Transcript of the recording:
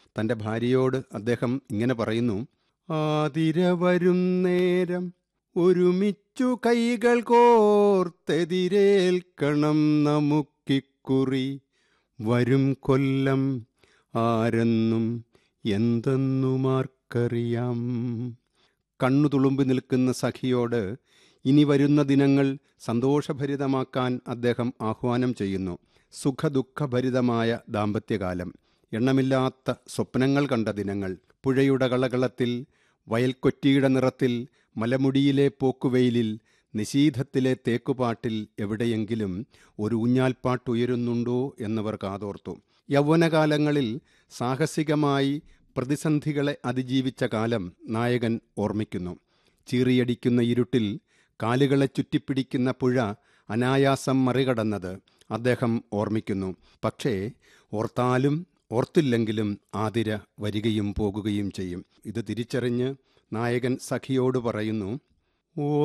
തൻ്റെ ഭാര്യയോട് അദ്ദേഹം ഇങ്ങനെ പറയുന്നു ആതിര വരും നേരം ഒരുമിച്ചു കൈകൾ കോർത്തെതിരേൽക്കണം നമുക്കിക്കുറി വരും കൊല്ലം ആരെന്നും എന്തെന്നുമാർക്കറിയാം കണ്ണു തുളുമ്പി നിൽക്കുന്ന സഖിയോട് ഇനി വരുന്ന ദിനങ്ങൾ സന്തോഷഭരിതമാക്കാൻ അദ്ദേഹം ആഹ്വാനം ചെയ്യുന്നു സുഖദുഃഖഭരിതമായ ദാമ്പത്യകാലം എണ്ണമില്ലാത്ത സ്വപ്നങ്ങൾ കണ്ട ദിനങ്ങൾ പുഴയുടെ കളകളത്തിൽ വയൽക്കൊറ്റിയുടെ നിറത്തിൽ മലമുടിയിലെ പോക്കുവെയിലിൽ നിശീധത്തിലെ തേക്കുപാട്ടിൽ എവിടെയെങ്കിലും ഒരു ഊഞ്ഞാൽപ്പാട്ടുയരുന്നുണ്ടോ എന്നവർ കാതോർത്തു യൗവനകാലങ്ങളിൽ സാഹസികമായി പ്രതിസന്ധികളെ അതിജീവിച്ച കാലം നായകൻ ഓർമ്മിക്കുന്നു ചീറിയടിക്കുന്ന ഇരുട്ടിൽ കാലുകളെ ചുറ്റിപ്പിടിക്കുന്ന പുഴ അനായാസം മറികടന്നത് അദ്ദേഹം ഓർമ്മിക്കുന്നു പക്ഷേ ഓർത്താലും ഓർത്തില്ലെങ്കിലും ആതിര വരികയും പോകുകയും ചെയ്യും ഇത് തിരിച്ചറിഞ്ഞ് നായകൻ സഖിയോട് പറയുന്നു